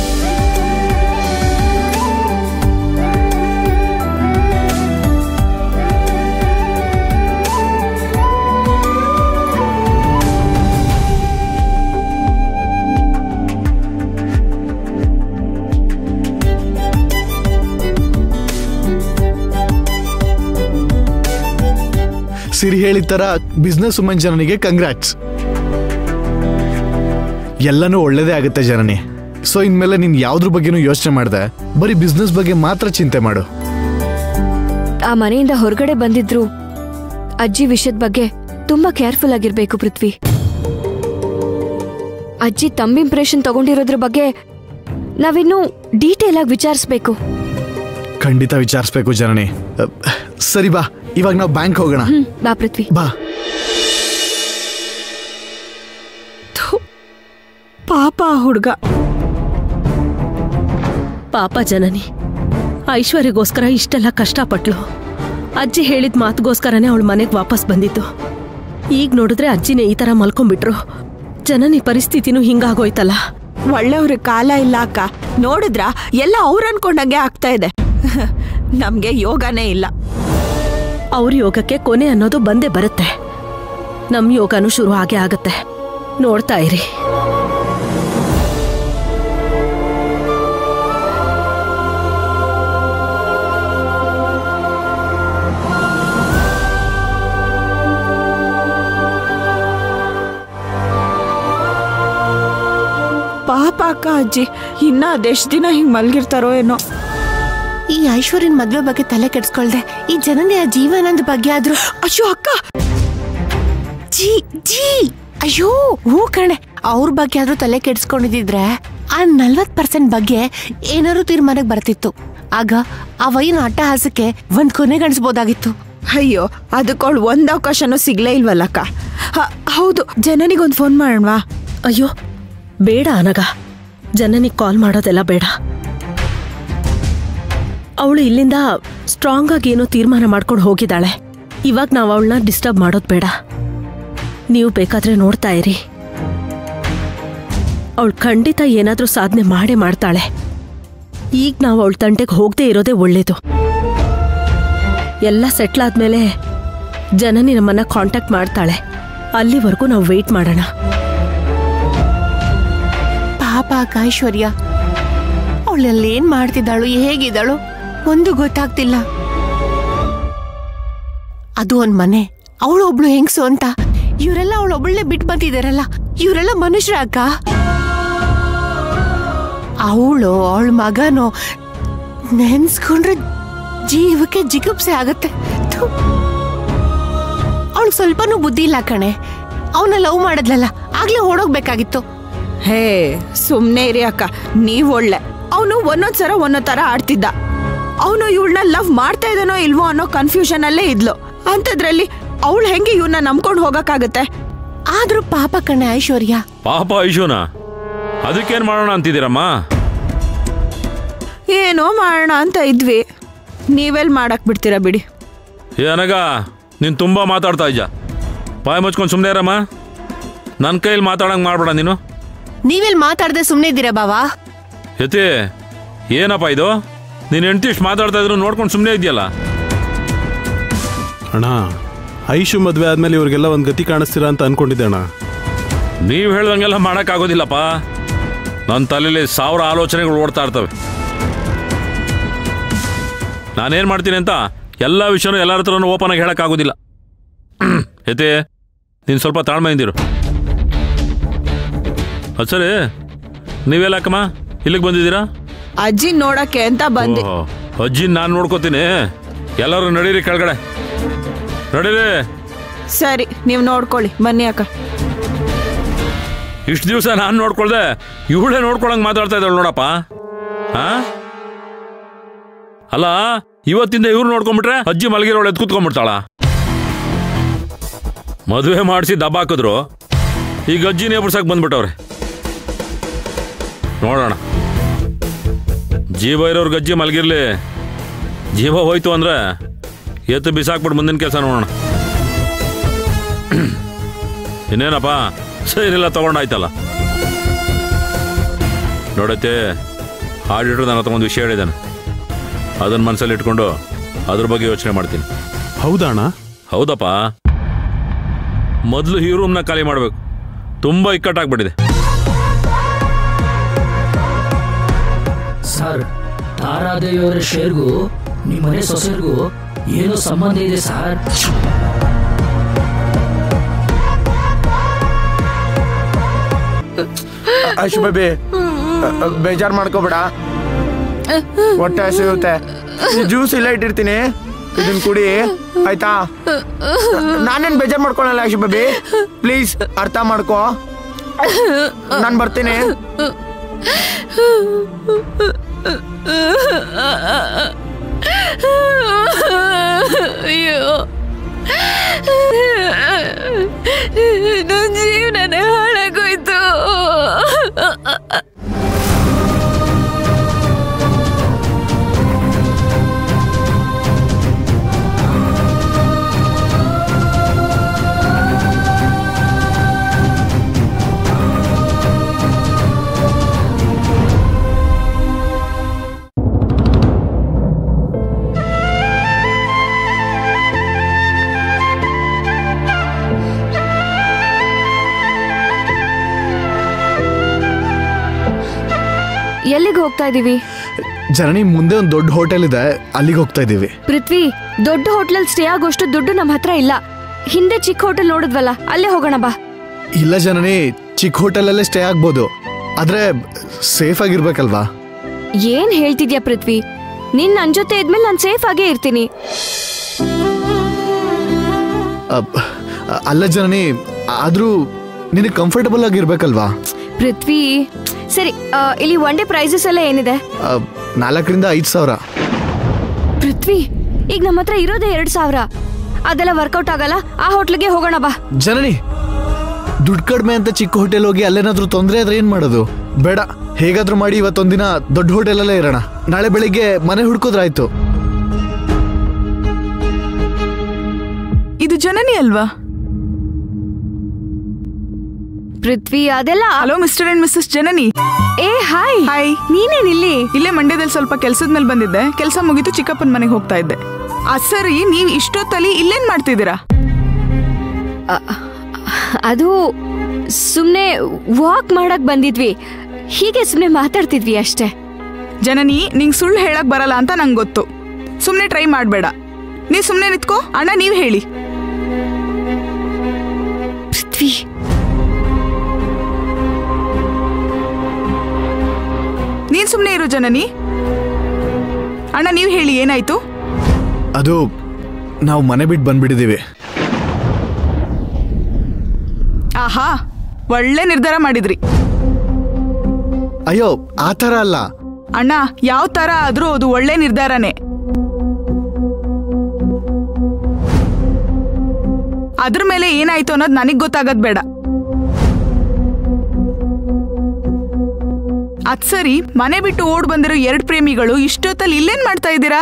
ಸಿರಿ ಹೇಳಿದ ತರ ಬಿಸ್ನೆಸ್ ವುಮನ್ ಜನನಿಗೆ ಕಂಗ್ರಾಟ್ಸ್ ಎಲ್ಲನೂ ಒಳ್ಳೇದೇ ಆಗುತ್ತೆ ಜನನಿ ಸೊ ಇನ್ಮೇಲೆ ನೀನ್ ಯಾವ್ದ್ರ ಬಗ್ಗೆನೂ ಯೋಚನೆ ಮಾಡ್ದೆ ಬರೀ ಬಿಸ್ನೆಸ್ ಬಗ್ಗೆ ಮಾತ್ರ ಚಿಂತೆ ಮಾಡು ಆ ಮನೆಯಿಂದ ಹೊರಗಡೆ ಬಂದಿದ್ರು ಅಜ್ಜಿ ವಿಷಯದ ಬಗ್ಗೆ ತುಂಬಾ ಕೇರ್ಫುಲ್ ಆಗಿರ್ಬೇಕು ಪೃಥ್ವಿ ಅಜ್ಜಿ ತಮ್ಮ ಇಂಪ್ರೆಷನ್ ತಗೊಂಡಿರೋದ್ರ ಬಗ್ಗೆ ನಾವಿನ್ನೂ ಡೀಟೇಲ್ ಆಗಿ ವಿಚಾರಿಸ್ಬೇಕು ಖಂಡಿತ ವಿಚಾರಿಸ್ಬೇಕು ಜನನಿ ಅ, ಸರಿ ಬಾ ಇವಾಗ ನಾವು ಬ್ಯಾಂಕ್ ಹೋಗೋಣ ಹ್ಮ್ ಬಾ ಪೃಥ್ವಿ ಬಾ ಪಾಪ ಆ ಹುಡ್ಗ ಪಾಪ ಜನನಿ ಐಶ್ವರ್ಯಗೋಸ್ಕರ ಇಷ್ಟೆಲ್ಲ ಕಷ್ಟಪಟ್ಲು ಅಜ್ಜಿ ಹೇಳಿದ ಮಾತುಗೋಸ್ಕರನೇ ಅವಳು ಮನೆಗೆ ವಾಪಸ್ ಬಂದಿದ್ದು ಈಗ ನೋಡಿದ್ರೆ ಅಜ್ಜಿನೇ ಈ ಥರ ಮಲ್ಕೊಂಡ್ಬಿಟ್ರು ಜನನಿ ಪರಿಸ್ಥಿತಿನೂ ಹಿಂಗಾಗೋಯ್ತಲ್ಲ ಒಳ್ಳೆಯವ್ರ ಕಾಲ ಇಲ್ಲ ಅಕ್ಕ ನೋಡಿದ್ರ ಎಲ್ಲ ಅವ್ರು ಅನ್ಕೊಂಡಂಗೆ ಆಗ್ತಾ ಇದೆ ನಮ್ಗೆ ಯೋಗನೇ ಇಲ್ಲ ಅವ್ರ ಯೋಗಕ್ಕೆ ಕೊನೆ ಅನ್ನೋದು ಬಂದೇ ಬರುತ್ತೆ ನಮ್ ಯೋಗನೂ ಶುರು ಆಗೇ ಆಗತ್ತೆ ನೋಡ್ತಾ ಇರಿ ಪಾಪ ಅಕ್ಕ ಅಜ್ಜಿ ಇನ್ನ ಅದೆಷ್ಟ್ ದಿನ ಹಿಂಗ್ ಮಲ್ಗಿರ್ತಾರೋ ಏನೋ ಈ ಐಶ್ವರ್ಯನ್ ಮದ್ವೆ ಬಗ್ಗೆ ತಲೆ ಕೆಡ್ಸ್ಕೊಳ್ದೆ ಈ ಜನನಿಯ ಜೀವನದ ಬಗ್ಗೆ ಆದ್ರೂ ಅಯ್ಯೋ ಅಕ್ಕ ಜೀ ಜೀ ಅಯ್ಯೋ ಹೂ ಕಣೆ ಅವ್ರ ಬಗ್ಗೆ ಆದ್ರೂ ತಲೆ ಕೆಡ್ಸ್ಕೊಂಡಿದ್ರೆ ಆ ನಲ್ವತ್ ಪರ್ಸೆಂಟ್ ಬಗ್ಗೆ ಏನಾದ್ರು ತೀರ್ಮಾನಕ್ಕೆ ಬರ್ತಿತ್ತು ಆಗ ಆ ವೈನ ಅಟ್ಟಹಾಸಕ್ಕೆ ಒಂದ್ ಕೊನೆ ಗಣಿಸ್ಬೋದಾಗಿತ್ತು ಅಯ್ಯೋ ಅದಕ್ಕವಳು ಒಂದ್ ಅವಕಾಶನೂ ಸಿಗ್ಲೇ ಇಲ್ವಲ್ಲಕ್ಕ ಹ, ಹೌದು ಜನನಿಗೊಂದು ಫೋನ್ ಮಾಡೋಣವಾ ಅಯ್ಯೋ ಬೇಡ ಅನಗ ಜನನಿಗೆ ಕಾಲ್ ಮಾಡೋದೆಲ್ಲ ಬೇಡ ಅವಳು ಇಲ್ಲಿಂದ ಸ್ಟ್ರಾಂಗ್ ಆಗಿ ಏನೋ ತೀರ್ಮಾನ ಮಾಡ್ಕೊಂಡು ಹೋಗಿದ್ದಾಳೆ ಇವಾಗ ನಾವು ಅವಳನ್ನ ಡಿಸ್ಟರ್ಬ್ ಮಾಡೋದು ಬೇಡ ನೀವು ಬೇಕಾದ್ರೆ ನೋಡ್ತಾ ಇರಿ ಅವಳು ಖಂಡಿತ ಏನಾದರೂ ಸಾಧನೆ ಮಾಡೇ ಮಾಡ್ತಾಳೆ ಈಗ ನಾವು ಅವಳ ತಂಟೆಗೆ ಹೋಗದೆ ಇರೋದೇ ಒಳ್ಳೇದು ಎಲ್ಲ ಸೆಟ್ಲ್ ಆದ್ಮೇಲೆ ಜನನಿ ನಮ್ಮನ್ನ ಕಾಂಟ್ಯಾಕ್ಟ್ ಮಾಡ್ತಾಳೆ ಅಲ್ಲಿವರೆಗೂ ನಾವು ವೆಯ್ಟ್ ಮಾಡೋಣ ಪಾಪ ಅಕ್ಕ ಐಶ್ವರ್ಯ ಅವಳಲ್ಲಿ ಏನ್ ಮಾಡ್ತಿದ್ದಾಳು ಹೇಗಿದ್ದಾಳು ಒಂದು ಗೊತ್ತಾಗ್ತಿಲ್ಲ ಅದು ಒಂದ್ ಮನೆ ಅವಳು ಒಬ್ಳು ಹೆಂಗ್ಸು ಅಂತ ಇವರೆಲ್ಲ ಅವಳೊಬ್ಳನ್ನೇ ಬಿಟ್ಟು ಬಂದಿದಾರಲ್ಲ ಇವರೆಲ್ಲ ಮನುಷ್ಯರ ಅಕ್ಕ ಅವಳು ಅವಳ ಮಗನೋ ನೆನ್ಸ್ಕೊಂಡ್ರೆ ಜೀವಕ್ಕೆ ಜಿಗುಪ್ಸೆ ಆಗತ್ತೆ ಅವಳಿಗೆ ಸ್ವಲ್ಪನೂ ಬುದ್ಧಿ ಇಲ್ಲ ಕಣೆ ಅವನ ಲವ್ ಮಾಡಿದ್ಲಲ್ಲ ಆಗ್ಲೇ ಓಡೋಗ್ಬೇಕಾಗಿತ್ತು ಹೇ ಸುಮ್ನೆ ಇರಿ ಅಕ್ಕ ನೀವ್ ಒಳ್ಳೆ ಅವನು ಒಂದೊಂದ್ಸರ ಒಂದೊಂದ್ ತರ ಆಡ್ತಿದ್ದ ಅವನು ಇವಳನ್ನ ಲವ್ ಮಾಡ್ತಾ ಇದ್ದಾನೋ ಇಲ್ವೋ ಅನ್ನೋ ಕನ್ಫ್ಯೂಷನ್ ಅಲ್ಲೇ ಇದ್ಲು ಅಂಥದ್ರಲ್ಲಿ ಅವಳು ಹೆಂಗೆ ಇವನ್ನ ನಂಬ್ಕೊಂಡು ಹೋಗಕ್ಕಾಗತ್ತೆ ಆದ್ರೂ ಪಾಪ ಕಣೆ ಐಶ್ವರ್ಯ ಪಾಪ ಐಶುನ ಅದಕ್ಕೇನ್ ಮಾಡೋಣ ಅಂತಿದ್ದೀರಮ್ಮ ಏನೋ ಮಾಡೋಣ ಅಂತ ಇದ್ವಿ ನೀವೆಲ್ ಮಾಡಕ್ ಬಿಡ್ತೀರಾ ಬಿಡಿ ಏ ಅನಗ ನೀನು ತುಂಬ ಮಾತಾಡ್ತಾ ಇದ್ದ ಬಾಯಿ ಮುಚ್ಕೊಂಡು ಸುಮ್ಮನೆ ಇರಮ್ಮ ನನ್ನ ಕೈಯಲ್ಲಿ ಮಾತಾಡಂಗೆ ಮಾಡ್ಬೇಡ ನೀನು ನೀವೆಲ್ ಮಾತಾಡದೆ ಸುಮ್ನೆ ಇದ್ದೀರಾ ಬಾವಾ ಯತಿ ಏನಪ್ಪ ಇದು ನೀನು ಹೆಂಡ್ತಿ ಇಷ್ಟು ಮಾತಾಡ್ತಾ ಇದ್ರು ನೋಡ್ಕೊಂಡು ಸುಮ್ಮನೆ ಇದೆಯಲ್ಲ ಅಣ್ಣ ಐಶು ಮದುವೆ ಆದ್ಮೇಲೆ ಇವ್ರಿಗೆಲ್ಲ ಒಂದು ಗತಿ ಕಾಣಿಸ್ತೀರಾ ಅಂತ ಅನ್ಕೊಂಡಿದ್ದೆ ಅಣ್ಣ ನೀವು ಹೇಳ್ದಂಗೆಲ್ಲ ಮಾಡೋಕ್ಕಾಗೋದಿಲ್ಲಪ್ಪ ನನ್ನ ತಲೆಯಲ್ಲಿ ಸಾವಿರ ಆಲೋಚನೆಗಳು ಓಡ್ತಾ ಇರ್ತವೆ ನಾನೇನು ಮಾಡ್ತೀನಿ ಅಂತ ಎಲ್ಲ ವಿಷಯನೂ ಎಲ್ಲರ ಹತ್ರನೂ ಓಪನ್ ಆಗಿ ಹೇಳೋಕ್ಕಾಗೋದಿಲ್ಲ ಯತಿ ನೀನು ಸ್ವಲ್ಪ ತಾಳ್ಮೆಯಿಂದಿರು ಅದು ಸರಿ ನೀವೆಲ್ಲಕ್ಕಮ್ಮ ಇಲ್ಲಿಗೆ ಬಂದಿದ್ದೀರಾ ಅಜ್ಜಿ ನೋಡಕ್ಕೆ ಅಂತ ಬಂದೆ ಓಹೋ ಅಜ್ಜಿ ನಾನು ನೋಡ್ಕೋತೀನಿ ಎಲ್ಲರೂ ನಡೀರಿ ಕೆಳಗಡೆ ನಡೀರಿ ಸರಿ ನೀವು ನೋಡ್ಕೊಳ್ಳಿ ಬನ್ನಿ ಅಕ್ಕ ಇಷ್ಟು ದಿವಸ ನಾನು ನೋಡ್ಕೊಳ್ದೆ ಇವಳೇ ನೋಡ್ಕೊಳಂಗೆ ಮಾತಾಡ್ತಾ ಇದ್ದಾಳೆ ನೋಡಪ್ಪ ಹಾ ಅಲ್ಲ ಇವತ್ತಿಂದ ಇವ್ರು ನೋಡ್ಕೊಂಡ್ಬಿಟ್ರೆ ಅಜ್ಜಿ ಮಲಗಿರೋಳು ಎದ್ದು ಕೂತ್ಕೊಂಡ್ಬಿಡ್ತಾಳ ಮದುವೆ ಮಾಡಿಸಿ ದಬ್ಬ ಹಾಕಿದ್ರು ಈಗ ಅಜ್ಜಿನೇ ಬಿಡ್ಸಕ್ ಬಂದ್ಬಿಟ್ಟವ್ರೆ ನೋಡೋಣ ಜೀವ ಇರೋರ್ಗೆ ಅಜ್ಜಿ ಮಲಗಿರ್ಲಿ ಜೀವ ಹೋಯ್ತು ಅಂದ್ರೆ ಎತ್ತು ಬಿಸಾಕ್ಬಿಟ್ಟು ಮುಂದಿನ ಕೆಲಸ ನೋಡೋಣ ಇನ್ನೇನಪ್ಪ ಸೈನೆಲ್ಲ ತಗೊಂಡಾಯ್ತಲ್ಲ ನೋಡತ್ತೆ ಆಡಿಟ್ರು ನನ್ನ ಹತ್ರ ಒಂದು ವಿಷಯ ಹೇಳಿದ್ದಾನೆ ಅದನ್ನ ಮನಸ್ಸಲ್ಲಿ ಇಟ್ಕೊಂಡು ಅದ್ರ ಬಗ್ಗೆ ಯೋಚನೆ ಮಾಡ್ತೀನಿ ಹೌದಾ ಅಣ್ಣ ಹೌದಪ್ಪ ಮೊದಲು ಈ ರೂಮ್ನ ಖಾಲಿ ಮಾಡಬೇಕು ತುಂಬ ಇಕ್ಕಟ್ಟಾಗ್ಬಿಟ್ಟಿದೆ ಸರ್ ತಾರಾದೇವಿಯವರ ಶೇರ್ಗೂ ನಿಮ್ಮ ಮನೆ ಸೊಸೆರ್ಗೂ ಏನೋ ಸಂಬಂಧ ಇದೆ ಸರ್ ಅಶ್ ಬೇಬಿ ಬೇಜಾರ್ ಮಾಡ್ಕೋಬೇಡ ಹೊಟ್ಟೆ ಹಸಿರುತ್ತೆ ಜ್ಯೂಸ್ ಇಲ್ಲ ಇಟ್ಟಿರ್ತೀನಿ ಇದನ್ ಕುಡಿ ಆಯ್ತಾ ನಾನೇನ್ ಬೇಜಾರ್ ಮಾಡ್ಕೊಳಲ್ಲ ಅಶ್ ಬೇಬಿ ಪ್ಲೀಸ್ ಅರ್ಥ ಮಾಡ್ಕೋ ನಾನ್ ಬರ್ತೀನಿ ಅಯ್ಯೋ ನನ್ನ ಜೀವನನೇ ಹಾಳಾಗೋಯ್ತು ಎಲ್ಲಿಗೆ ಹೋಗ್ತಾ ಇದೀವಿ ಜನನಿ ಮುಂದೆ ಒಂದು ದೊಡ್ಡ ಹೋಟೆಲ್ ಇದೆ ಅಲ್ಲಿಗೆ ಹೋಗ್ತಾ ಇದ್ದೀವಿ ಪೃಥ್ವಿ ದೊಡ್ಡ ಹೋಟ್ಲಲ್ಲಿ ಸ್ಟೇ ಆಗೋಷ್ಟು ದುಡ್ಡು ನಮ್ಮ ಹತ್ರ ಇಲ್ಲ ಹಿಂದೆ ಚಿಕ್ಕ ಹೋಟೆಲ್ ನೋಡಿದ್ವಲ್ಲ ಅಲ್ಲೇ ಹೋಗೋಣ ಬಾ ಇಲ್ಲ ಜನನಿ ಚಿಕ್ಕ ಹೋಟೆಲಲ್ಲೇ ಸ್ಟೇ ಆಗ್ಬೋದು ಆದ್ರೆ ಸೇಫ್ ಆಗಿರ್ಬೇಕಲ್ವಾ ಏನ್ ಹೇಳ್ತಿದ್ಯಾ ಪೃಥ್ವಿ ನೀನ್ ನನ್ ಜೊತೆ ಇದ್ಮೇಲೆ ನಾನು ಸೇಫ್ ಆಗೇ ಇರ್ತೀನಿ ಅಬ್, ಅಲ್ಲ ಜನನಿ ಆದ್ರೂ ನಿನಗೆ ಕಂಫರ್ಟಬಲ್ ಆಗಿರ್ಬೇಕಲ್ವಾ ಪೃಥ್ವಿ ಸರಿ ಆ, ಇಲ್ಲಿ ಒನ್ ಡೇ ಪ್ರೈಸಸ್ ಎಲ್ಲ ಏನಿದೆ ಅಬ್, ನಾಲ್ಕರಿಂದ ಐದು ಸಾವಿರ ಪೃಥ್ವಿ ಈಗ ನಮ್ಮ ಹತ್ರ ಇರೋದೇ ಎರಡ್ ಸಾವಿರ ಅದೆಲ್ಲ ವರ್ಕೌಟ್ ಆಗಲ್ಲ ಆ ಹೋಟ್ಲಿಗೆ ಹೋಗೋಣ ಬಾ ಜನನಿ ದುಡ್ಡು ಕಡಿಮೆ ಅಂತ ಚಿಕ್ಕ ಹೋಟೆಲ್ ಹೋಗಿ ಅಲ್ಲೇನಾದ್ರೂ ತೊಂದರೆ ಆದ್ರೆ ಏನ್ ಮಾಡೋದು ಬೇಡ ಹೇಗಾದ್ರೂ ಮಾಡಿ ಇವತ್ತೊಂದಿನ ದೊಡ್ಡ ಹೋಟೆಲಲ್ಲೇ ಇರೋಣ ನಾಳೆ ಬೆಳಿಗ್ಗೆ ಮನೆ ಹುಡ್ಕೋದ್ರಾಯ್ತು ಇದು ಜನನಿ ಅಲ್ವಾ ಪೃಥ್ವಿ ಅದೆಲ್ಲ hello mister and missus Janani ಏ ಹಾಯ್ ಹಾಯ್ ನೀನೇನ್ ಇಲ್ಲಿ ಇಲ್ಲೇ ಮಂಡ್ಯದಲ್ಲಿ ಸ್ವಲ್ಪ ಕೆಲ್ಸದ ಮೇಲೆ ಬಂದಿದ್ದೆ ಕೆಲಸ ಮುಗೀತು ಚಿಕ್ಕಪ್ಪನ ಮನೆಗೆ ಹೋಗ್ತಾ ಇದ್ದೆ ಆ ಸರಿ ನೀವ್ ಇಷ್ಟೊತ್ತಲ್ಲಿ ಇಲ್ಲೇನ್ ಮಾಡ್ತಿದ್ದೀರಾ ಅದು ಸುಮ್ನೆ ವಾಕ್ ಮಾಡಕ್ ಬಂದಿದ್ವಿ ಹೀಗೆ ಸುಮ್ನೆ ಮಾತಾಡ್ತಿದ್ವಿ ಅಷ್ಟೇ ಜನನಿ ನಿಂಗ್ ಸುಳ್ಳು ಹೇಳಕ್ ಬರಲ್ಲ ಅಂತ ನಂಗೆ ಗೊತ್ತು ಸುಮ್ನೆ ಟ್ರೈ ಮಾಡ್ಬೇಡ ನೀವ್ ಸುಮ್ನೆ ನಿತ್ಕೋ ಅಣ್ಣ ನೀವ್ ಹೇಳಿ ಪೃಥ್ವಿ ನೀನ್ ಸುಮ್ನೆ ಇರು ಜನನಿ ಅಣ್ಣ ನೀವ್ ಹೇಳಿ ಏನಾಯ್ತು ಅದು ನಾವು ಮನೆ ಬಿಟ್ಟು ಬಂದ್ಬಿಟ್ಟಿದೀವಿ ಆಹಾ ಒಳ್ಳೆ ನಿರ್ಧಾರ ಮಾಡಿದ್ರಿ ಅಯ್ಯೋ ಆ ಥರ ಅಲ್ಲ ಅಣ್ಣ ಯಾವ ತರ ಆದ್ರೂ ಅದು ಒಳ್ಳೆ ನಿರ್ಧಾರನೇ ಅದ್ರ ಮೇಲೆ ಏನಾಯ್ತು ಅನ್ನೋದು ನನಗ್ ಗೊತ್ತಾಗದ್ ಬೇಡ ಅದ್ ಸರಿ ಮನೆ ಬಿಟ್ಟು ಓಡ್ ಬಂದಿರೋ ಎರಡ್ ಪ್ರೇಮಿಗಳು ಇಷ್ಟೊತ್ತಲ್ಲಿ ಇಲ್ಲೇನ್ ಮಾಡ್ತಾ ಇದ್ದೀರಾ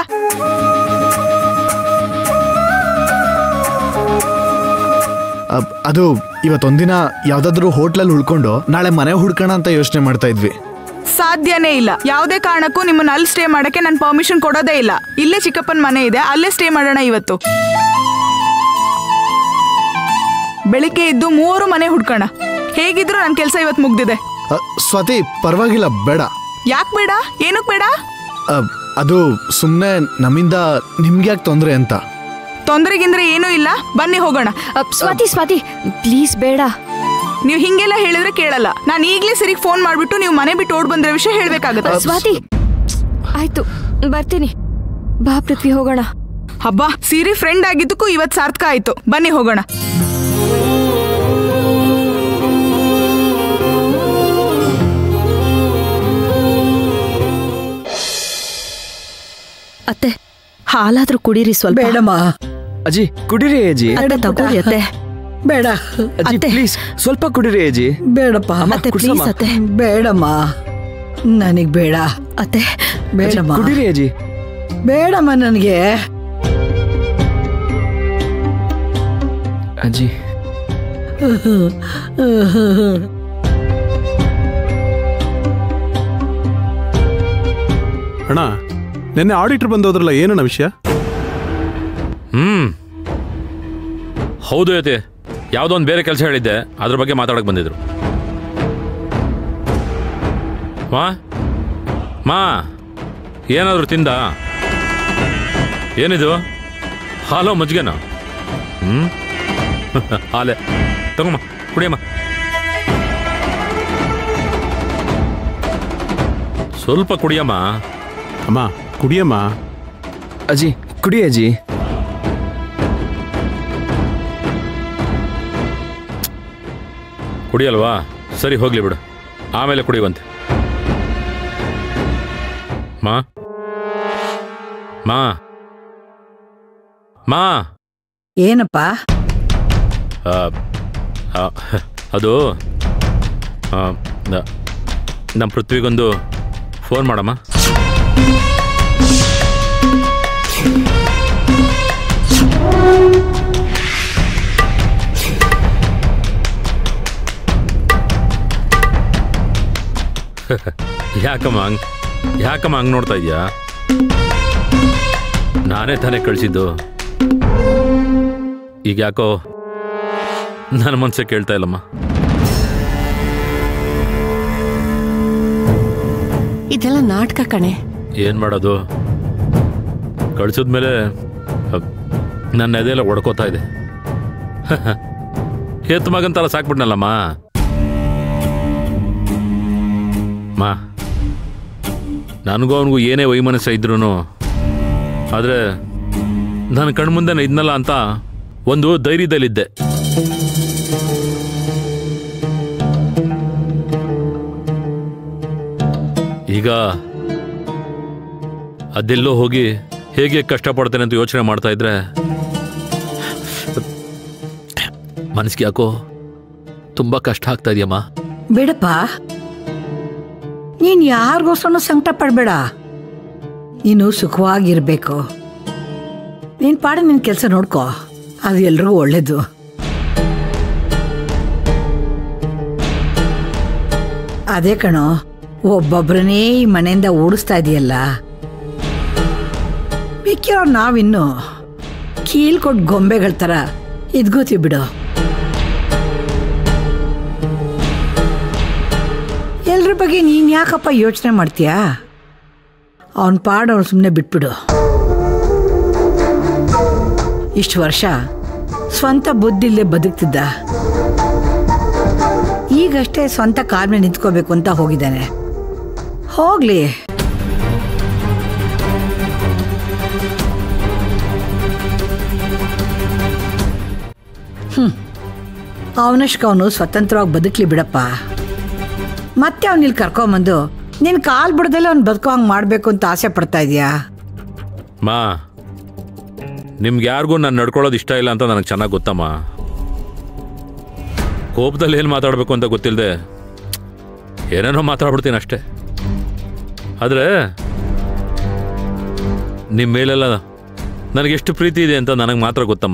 ಅಬ್, ಅದು ಇವತ್ತೊಂದಿನ ಯಾವ್ದಾದ್ರು ಹೋಟ್ಲಲ್ಲಿ ಉಳ್ಕೊಂಡು ನಾಳೆ ಮನೆ ಹುಡ್ಕೋಣ ಅಂತ ಯೋಚನೆ ಮಾಡ್ತಾ ಇದ್ವಿ ಸಾಧ್ಯನೇ ಇಲ್ಲ ಯಾವುದೇ ಕಾರಣಕ್ಕೂ ನಿಮ್ಮನ್ನ ಅಲ್ಲಿ ಸ್ಟೇ ಮಾಡಕ್ಕೆ ನಾನು ಪರ್ಮಿಷನ್ ಕೊಡೋದೇ ಇಲ್ಲ ಇಲ್ಲೇ ಚಿಕ್ಕಪ್ಪನ ಮನೆ ಇದೆ ಅಲ್ಲೇ ಸ್ಟೇ ಮಾಡೋಣ ಇವತ್ತು ಬೆಳಿಗ್ಗೆ ಎದ್ದು ಮೂವರು ಮನೆ ಹುಡ್ಕೋಣ ಹೇಗಿದ್ರು ನನ್ನ ಕೆಲಸ ಇವತ್ತು ಮುಗ್ದಿದೆ ಅ, ಸ್ವಾತಿ ಪರವಾಗಿಲ್ಲ ಬೇಡ ಯಾಕೆ ಬೇಡ ಏನಕ್ಕೆ ಬೇಡ ಅಬ್, ಅದು ಸುಮ್ಮನೆ ನಮ್ಮಿಂದ ನಿಮ್ಗೆ ಯಾಕೆ ತೊಂದರೆ ಅಂತ ತೊಂದರೆಗಿಂದ್ರೆ ಏನೂ ಇಲ್ಲ ಬನ್ನಿ ಹೋಗೋಣ ಅಪ್, ಸ್ವಾತಿ ಸ್ವಾತಿ ಪ್ಲೀಸ್ ಬೇಡ ನೀವು ಹಿಂಗೆಲ್ಲ ಹೇಳಿದ್ರೆ ಕೇಳಲ್ಲ ನಾನು ಈಗಲೇ ಸರಿಗೆ ಫೋನ್ ಮಾಡ್ಬಿಟ್ಟು ನೀವು ಮನೆ ಬಿಟ್ಟು ಓಡ್ ಬಂದಿರೋ ವಿಷಯ ಹೇಳ್ಬೇಕಾಗತ್ತೆ ಸ್ವಾತಿ ಆಯ್ತು ಬರ್ತೀನಿ ಬಾ ಪೃಥ್ವಿ ಹೋಗೋಣ ಹಬ್ಬ ಸಿರಿ ಫ್ರೆಂಡ್ ಆಗಿದ್ದಕ್ಕೂ ಇವತ್ತು ಸಾರ್ಥಕ ಆಯ್ತು ಬನ್ನಿ ಹೋಗೋಣ ಅತ್ತೆ ಹಾಲಾದ್ರೂ ಕುಡೀರಿ ಸ್ವಲ್ಪ ಬೇಡಮ್ಮ ಅಜ್ಜಿ ಕುಡಿರಿ ಅಜ್ಜಿ ಅತ್ತೆ ತಗೋರಿ ಅತ್ತೆ ಬೇಡ ಅಜ್ಜಿ ಅತ್ತೆ. ಪ್ಲೀಸ್ ಸ್ವಲ್ಪ ಕುಡಿರಿ ಅಜ್ಜಿ ಬೇಡಪ್ಪ ಅಮ್ಮ, ಅತ್ತೆ ಕುಡ್ಸಮ್ಮ. ಪ್ಲೀಸ್ ಅತ್ತೆ ಬೇಡಮ್ಮ ನನಗ್ ಬೇಡ ಅತ್ತೆ ಅಜ್ಜಿ, ಬೇಡಮ್ಮ ಕುಡಿರಿ ಅಜ್ಜಿ ಬೇಡಮ್ಮ ನನಗೆ ಅಜ್ಜಿ ಅಣ್ಣ ನಿನ್ನೆ ಆಡಿಟರ್ ಬಂದೋದ್ರಲ್ಲ ಏನಣ್ಣ ವಿಷಯ ಹ್ಮ್ ಹೌದು ಯತಿ ಯಾವುದೋ ಒಂದು ಬೇರೆ ಕೆಲಸ ಹೇಳಿದ್ದೆ ಅದ್ರ ಬಗ್ಗೆ ಮಾತಾಡಕ್ ಬಂದಿದ್ರು ಮಾ ಮಾ ಏನಾದ್ರು ತಿಂದ ಏನಿದು ಹಾಲೋ ಮಜ್ಗೆನಾ ಹ್ಮ್ ಹಾಲೆ ತಗೊಮ್ಮ ಕುಡಿಯಮ್ಮ ಸ್ವಲ್ಪ ಕುಡಿಯಮ್ಮ ಅಮ್ಮ ಕುಡಿಯಮ್ಮ ಅಜ್ಜಿ ಕುಡಿ ಅಜ್ಜಿ ಕುಡಿಯಲ್ವಾ ಸರಿ ಹೋಗ್ಲಿ ಬಿಡು ಆಮೇಲೆ ಕುಡಿಯುವಂತೆ ಮಾ ಮಾ ಮಾ ಏನಪ್ಪ ಆ, ಆ, ಅದು ಆ, ನ- ನಮ್ಮ ಪೃಥ್ವಿಗೊಂದು ಫೋನ್ ಮಾಡಮ್ಮ ಯಾಕಮ್ಮ ಹಂಗ್ ಯಾಕಮ್ಮ ಹಂಗ್ ನೋಡ್ತಾ ಇದೀಯಾ ನಾನೇ ತಾನೇ ಕಳಿಸಿದ್ದು ಈಗ ಯಾಕೋ ನನ್ನ ಮನ್ಸೆ ಕೇಳ್ತಾ ಇಲ್ಲಮ್ಮ ಇದೆಲ್ಲ ನಾಟಕ ಕಣೆ ಏನು ಮಾಡೋದು ಕಳಿಸಿದ್ಮೇಲೆ ನನ್ನ ಎದೆಲ್ಲ ಒಡ್ಕೋತಾ ಇದೆ ಹೆತ್ತು ಮಗನ್ ಥರ ಸಾಕ್ಬಿಟ್ನಲ್ಲಮ್ಮ ಮಾ ನನಗೂ ಅವನಿಗೂ ಏನೇ ವೈಮನಸ್ಸ ಇದ್ರೂ ಆದರೆ ನನ್ನ ಕಣ್ಮುಂದೆ ಇದ್ನಲ್ಲ ಅಂತ ಒಂದು ಧೈರ್ಯದಲ್ಲಿದ್ದೆ ಈಗ ಅದೆಲ್ಲೋ ಹೋಗಿ ಹೇಗೆ ಕಷ್ಟಪಡ್ತೇನೆ ಅಂತ ಯೋಚನೆ ಮಾಡ್ತಾ ಇದ್ರೆ ಮನಸ್ಸಿಗೆ ಯಾಕೋ ತುಂಬಾ ಕಷ್ಟ ಆಗ್ತಾ ಇದೆಯಮ್ಮ ಬೇಡಪ್ಪ ನೀನ್ ಯಾರಿಗೋಸ್ಕರ ಸಂಕಟ ಪಡ್ಬೇಡ ನೀನು ಸುಖವಾಗಿರ್ಬೇಕು ನೀನ್ ಪಾಡ ನಿನ್ ಕೆಲಸ ನೋಡ್ಕೋ ಅದು ಎಲ್ರಿಗೂ ಒಳ್ಳೇದು ಅದೇ ಕಣೋ ಒಬ್ಬೊಬ್ರನ್ನೇ ಈ ಮನೆಯಿಂದ ಓಡಿಸ್ತಾ ಇದೆಯಲ್ಲ ಮಿಕ್ಕಿರೋರು ನಾವಿನ್ನು ಕೀಳ್ಕೊಟ್ಟು ಗೊಂಬೆಗಳ ಥರ ಇದ್ಕೋತೀವಿ ಬಿಡು ಎಲ್ರ ಬಗ್ಗೆ ನೀನ್ ಯಾಕಪ್ಪ ಯೋಚನೆ ಮಾಡ್ತೀಯಾ ಅವನ ಪಾಡ್ ಅವ್ನು ಸುಮ್ಮನೆ ಬಿಟ್ಬಿಡು ಇಷ್ಟು ವರ್ಷ ಸ್ವಂತ ಬುದ್ಧಿಲ್ಲದೆ ಬದುಕ್ತಿದ್ದ ಈಗಷ್ಟೇ ಸ್ವಂತ ಕಾಲ್ ಮೇಲೆ ನಿಂತ್ಕೋಬೇಕು ಅಂತ ಹೋಗಿದ್ದಾನೆ ಹೋಗ್ಲಿ ಹ್ಮ್ ಅವನಷ್ಟು ಅವನು ಸ್ವತಂತ್ರವಾಗಿ ಬದುಕ್ಲಿ ಬಿಡಪ್ಪ ಮತ್ತೆ ಅವ್ನ ಇಲ್ಲಿ ಕರ್ಕೊಂಬಂದು ನಿನ್ ಕಾಲ್ ಬಿಡದಲ್ಲೇ ಅವ್ನು ಬದುಕೋ ಹಂಗೆ ಮಾಡಬೇಕು ಅಂತ ಆಸೆ ಪಡ್ತಾ ಇದೀಯಾ ಮಾ ನಿಮ್ಗೆ ಯಾರಿಗೂ ನಾನು ನಡ್ಕೊಳ್ಳೋದು ಇಷ್ಟ ಇಲ್ಲ ಅಂತ ನನಗೆ ಚೆನ್ನಾಗಿ ಗೊತ್ತಮ್ಮ ಕೋಪದಲ್ಲಿ ಏನು ಮಾತಾಡಬೇಕು ಅಂತ ಗೊತ್ತಿಲ್ಲದೆ ಏನೇನೋ ಮಾತಾಡ್ಬಿಡ್ತೀನಿ ಅಷ್ಟೇ ಆದರೆ ನಿಮ್ಮ ಮೇಲೆಲ್ಲ ನನಗೆಷ್ಟು ಪ್ರೀತಿ ಇದೆ ಅಂತ ನನಗೆ ಮಾತ್ರ ಗೊತ್ತಮ್ಮ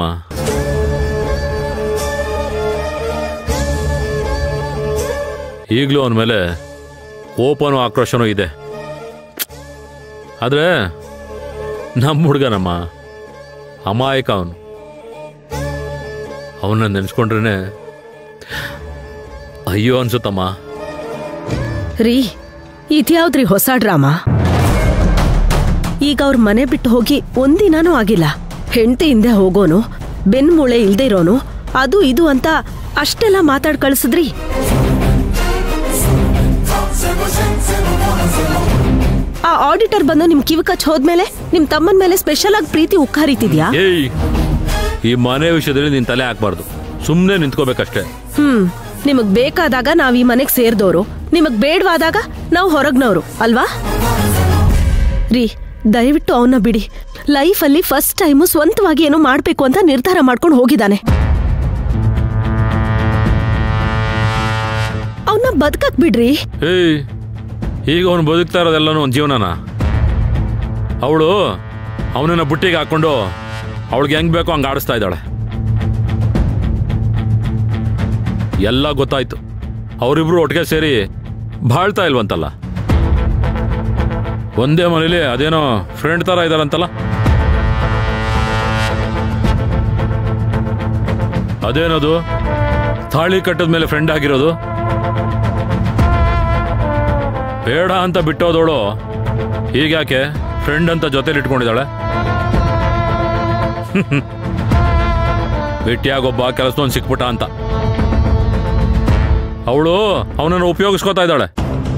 ಈಗಲೂ ಅವನ ಮೇಲೆ ಕೋಪನೂ ಆಕ್ರೋಶನೂ ಇದೆ ಆದರೆ ನಮ್ಮ ಹುಡುಗನಮ್ಮ ಅಮಾಯಕ ಅವನು ಅವನ್ನ ನೆನೆಸ್ಕೊಂಡ್ರೆ ಅಯ್ಯೋ ಅನ್ಸುತ್ತಮ್ಮ ರೀ ಇದ್ಯಾವ್ದ್ರಿ ಹೊಸ ಡ್ರಾಮಾ ಈಗ ಅವ್ರ ಮನೆ ಬಿಟ್ಟು ಹೋಗಿ ಒಂದಿನಾನೂ ಆಗಿಲ್ಲ ಹೆಂಡತಿ ಹಿಂದೆ ಹೋಗೋನು ಬೆನ್ಮೂಳೆ ಇಲ್ದೇ ಇರೋನು ಅದು ಇದು ಅಂತ ಅಷ್ಟೆಲ್ಲ ಮಾತಾಡ್ ಕಳಿಸಿದ್ರಿ ಆ ಆಡಿಟರ್ ಬಂದು ನಿಮ್ ಕಿವಿ ಕಚ್ ಹೋದ್ಮೇಲೆ ನಿಮ್ ತಮ್ಮನ ಮೇಲೆ ಸ್ಪೆಷಲ್ ಆಗಿ ಪ್ರೀತಿ ಉಕ್ಕಾರಿತಿದ್ಯಾ ಏಯ್ ಈ ಮನೆ ವಿಷಯದಲ್ಲಿ ನಿನ್ ತಲೆ ಹಾಕ್ಬಾರ್ದು ಸುಮ್ಮನೆ ನಿಂತ್ಕೋಬೇಕಷ್ಟೇ ಹ್ಮ್ ನಿಮಗ್ ಬೇಕಾದಾಗ ನಾವ್ ಈ ಮನೆಗ್ ಸೇರ್ದೋರು ನಿಮಗ್ ಬೇಡವಾದಾಗ ನಾವು ಹೊರಗ್ನವ್ರು ಅಲ್ವಾ ರೀ ದಯವಿಟ್ಟು ಅವನ್ನ ಬಿಡಿ ಲೈಫಲ್ಲಿ ಫಸ್ಟ್ ಟೈಮು ಸ್ವಂತವಾಗಿ ಏನೋ ಮಾಡ್ಬೇಕು ಅಂತ ನಿರ್ಧಾರ ಮಾಡ್ಕೊಂಡು ಹೋಗಿದ್ದಾನೆ ಅವನ್ನ ಬದುಕಕ್ ಬಿಡ್ರಿ ಏಯ್ ಈಗ ಅವನು ಬದುಕ್ತಾ ಇರೋದೆಲ್ಲನೂ ಒಂದು ಜೀವನನ ಅವಳು ಅವನನ್ನ ಬುಟ್ಟಿಗೆ ಹಾಕೊಂಡು ಅವಳಿಗೆ ಹೆಂಗ್ ಬೇಕೋ ಹಂಗೆ ಆಡಿಸ್ತಾ ಇದ್ದಾಳೆ ಎಲ್ಲ ಗೊತ್ತಾಯ್ತು ಅವರಿಬ್ರು ಒಟ್ಟಿಗೆ ಸೇರಿ ಬಾಳ್ತಾ ಇಲ್ವಂತಲ್ಲ ಒಂದೇ ಮನೇಲಿ ಅದೇನೋ ಫ್ರೆಂಡ್ ಥರ ಇದಾರಂತಲ್ಲ ಅದೇನದು ತಾಳಿ ಕಟ್ಟದ ಮೇಲೆ ಫ್ರೆಂಡ್ ಆಗಿರೋದು ಬೇಡ ಅಂತ ಬಿಟ್ಟೋದವಳು ಹೀಗ್ಯಾಕೆ ಫ್ರೆಂಡ್ ಅಂತ ಜೊತೆಲಿ ಇಟ್ಕೊಂಡಿದ್ದಾಳೆ ಭೇಟಿಯಾಗೊಬ್ಬ ಕೆಲಸದೊಂದು ಸಿಕ್ಬಿಟ್ಟ ಅಂತ ಅವಳು ಅವನನ್ನು ಉಪಯೋಗಿಸ್ಕೋತಾ ಇದ್ದಾಳೆ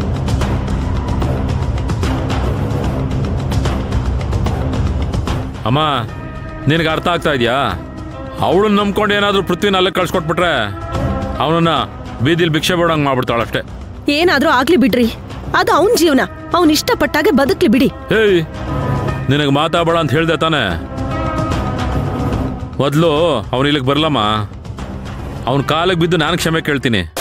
ಅಮ್ಮ ನಿನಗೆ ಅರ್ಥ ಆಗ್ತಾ ಇದೆಯಾ ಅವಳನ್ನ ನಂಬ್ಕೊಂಡು ಏನಾದರೂ ಪೃಥ್ವಿನ ಅಲ್ಲೇ ಕಳ್ಸ್ಕೊಟ್ಬಿಟ್ರೆ ಅವನನ್ನ ಬೀದಿಲಿ ಭಿಕ್ಷೆ ಬೇಡಂಗೆ ಮಾಡ್ಬಿಡ್ತಾಳಷ್ಟೇ ಏನಾದ್ರೂ ಆಗ್ಲಿ ಬಿಡ್ರಿ ಅದು ಅವನ್ ಜೀವನ ಅವ್ನ್ ಇಷ್ಟಪಟ್ಟಾಗೆ ಬದುಕ್ಲಿ ಬಿಡಿ ಹೇಯ್ ನಿನಗೆ ಮಾತಾಡಬೇಡ ಅಂತ ಹೇಳ್ದೆ ತಾನೆ ಮೊದಲು ಅವನು ಇಲ್ಲಿಗೆ ಬರಲಮ್ಮ ಅವನ ಕಾಲಿಗೆ ಬಿದ್ದು ನಾನು ಕ್ಷಮೆ ಕೇಳ್ತೀನಿ